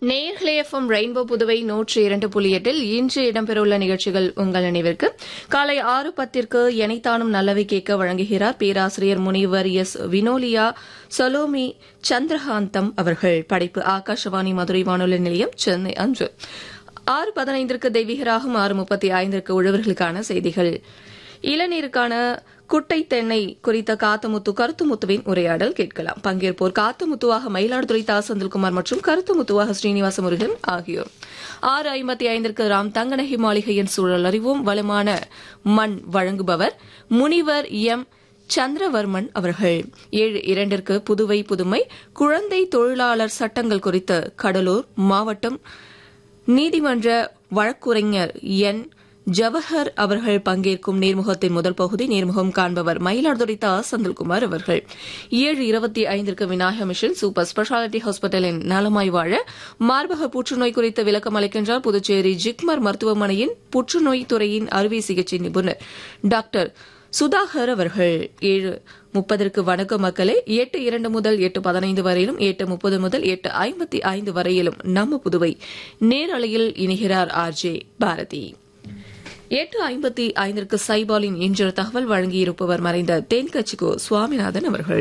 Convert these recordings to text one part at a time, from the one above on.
நேயர்களே FM rainbow Puduvai நூற்றி இரண்டு புள்ளி எட்டில் இன்று இடம்பெறவுள்ள நிகழ்ச்சிகள் உங்கள் நினைவிற்கு காலை ஆறு பத்திற்கு எனைத்தானும் நல்லவை கேட்க வழங்குகிறார் பேராசிரியர் முனிவர் எஸ் வினோலியா சலோமி சந்திரகாந்தம் அவர்கள் படைப்பு ஆகாஷவாணி மதுரை வானொலி நிலையம் சென்னை அன்று ஆறு பதினைந்திற்கு தெய்வீகராகும் ஆறு முப்பத்தி ஐந்திற்கு உழவர்களுக்கான செய்திகள் இளநீருக்கான குட்டை தென்னை குறித்த காத்தமுத்து கருத்துமுத்துவின் உரையாடல் கேட்கலாம் பங்கேற்போர் காத்தமுத்துவாக மயிலாடுதுறை தா செந்தில்குமார் மற்றும் கருத்துமுத்துவாக ஸ்ரீனிவாச முருகன் ஆகியோர் ஆறு ஐம்பத்தி ஐந்திற்கு ராம் தங்கநகி மாளிகையின் சூழல் அறிவும் வளமான மண் வழங்குபவர் முனிவர் எம் சந்திரவர்மன் அவர்கள் ஏழு இரண்டிற்கு புதுவை புதுமை குழந்தை தொழிலாளர் சட்டங்கள் குறித்து கடலூர் மாவட்டம் நீதிமன்ற வழக்குரைஞர் என் ஜவஹர் அவர்கள் பங்கேற்கும் நேர்முகத்தின் முதல் பகுதி நேர்முகம் காண்பவர் மயிலாடுதுறை தா செந்தில்குமார் அவர்கள் ஏழு இருபத்தி ஐந்திற்கு விநாயக மிஷன் சூப்பர் ஸ்பெஷாலிட்டி ஹாஸ்பிட்டலின் நலமாய் வாழ மார்பக புற்றுநோய் குறித்து விளக்கம் அளிக்கின்றார் புதுச்சேரி ஜிப்மர் மருத்துவமனையின் புற்றுநோய் துறையின் அறுவை சிகிச்சை நிபுணர் டாக்டர் சுதாகர் அவர்கள் ஏழு முப்பதற்கு வணக்க மக்களே எட்டு இரண்டு முதல் எட்டு பதினைந்து வரையிலும் எட்டு முப்பது முதல் எட்டு ஐம்பத்தி ஐந்து வரையிலும் நம்ம புதுவை நேரலையில் இணைகிறார் ஆர் ஜே பாரதி எட்டு ஐம்பத்தி ஐந்திற்கு சைபாலின் இன்று தகவல் வழங்கியிருப்பவர் மறைந்த தென்கட்சிகோ சுவாமிநாதன் அவர்கள்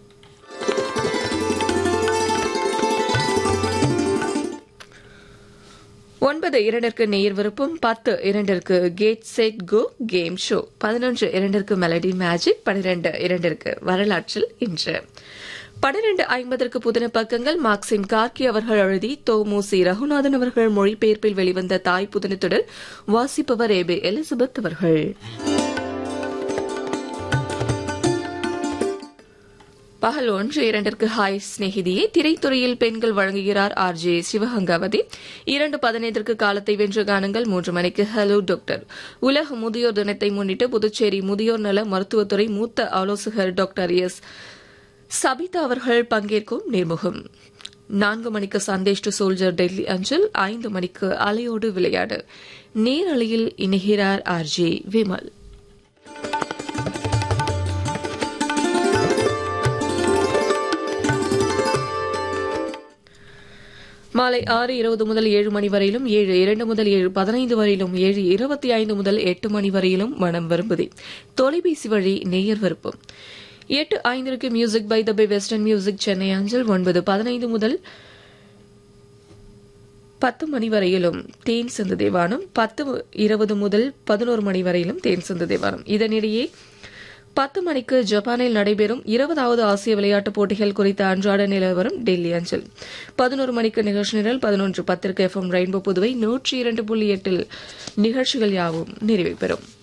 ஒன்பது இரண்டிற்கு நேர் விருப்பம் பத்து இரண்டிற்கு get set go game show பதினொன்று இரண்டிற்கு மெலடி மேஜிக் பனிரெண்டு இரண்டிற்கு வரலாற்றில் இன்று பனிரெண்டு ஐம்பதற்கு புதின பக்கங்கள் மார்க்சிம் கார்கி அவர்கள் எழுதி தோமுசி ரகுநாதன் அவர்கள் மொழிபெயர்ப்பில் வெளிவந்த தாய் புதினத்துடன் வாசிப்பவர் ஏபே எலிசபெத் அவர்கள் பகல் ஒன்று இரண்டிற்கு ஹாய் ஸ்நேகிதியை திரைத்துறையில் பெண்கள் வழங்குகிறார் ஆர் ஜே சிவகங்காவதி இரண்டு பதினைந்திற்கு காலத்தை வென்ற கானங்கள் மூன்று மணிக்கு ஹலோ டாக்டர் உலக முதியோர் தினத்தை முன்னிட்டு புதுச்சேரி முதியோர் நல மருத்துவத்துறை மூத்த ஆலோசகர் டாக்டர் எஸ் சபிதா அவர்கள் பங்கேற்கும் நேர்முகம் நான்கு மணிக்கு சந்தேஷ் டு சோல்ஜர் டெல்லி அஞ்சல் ஐந்து மணிக்கு அலையோடு விளையாடு நேரலையில் இணைகிறார் ஆர் ஜே விமல் மாலை ஆறு இருபது முதல் ஏழு மணி வரையிலும் ஏழு இரண்டு முதல் ஏழு பதினைந்து வரையிலும் ஏழு இருபத்தி ஐந்து முதல் எட்டு மணி வரையிலும் மனம் விரும்புதே தொலைபேசி வழி நேயர் விருப்பம் எட்டு ஐந்திற்கு music by the bay western music Chennai அஞ்சல் ஒன்பது பதினைந்து முதல் பத்து மணி வரையிலும் தேன் சிந்து தேவானம் பத்து இருபது முதல் பதினோரு மணி வரையிலும் தேன் சிந்து தேவானம் இதனிடையே பத்து மணிக்கு ஜப்பானில் நடைபெறும் இருபதாவது ஆசிய விளையாட்டுப் போட்டிகள் குறித்த அன்றாட நிலவரம் டெல்லி அஞ்சல் பதினோரு மணிக்கு நிகழ்ச்சி நிரல் பதினொன்று பத்திற்கு எஃப்எம் ரெயின்போ புதுவை நூற்றி இரண்டு புள்ளி எட்டில் நிகழ்ச்சிகள் யாவும் நிறைவு பெறும்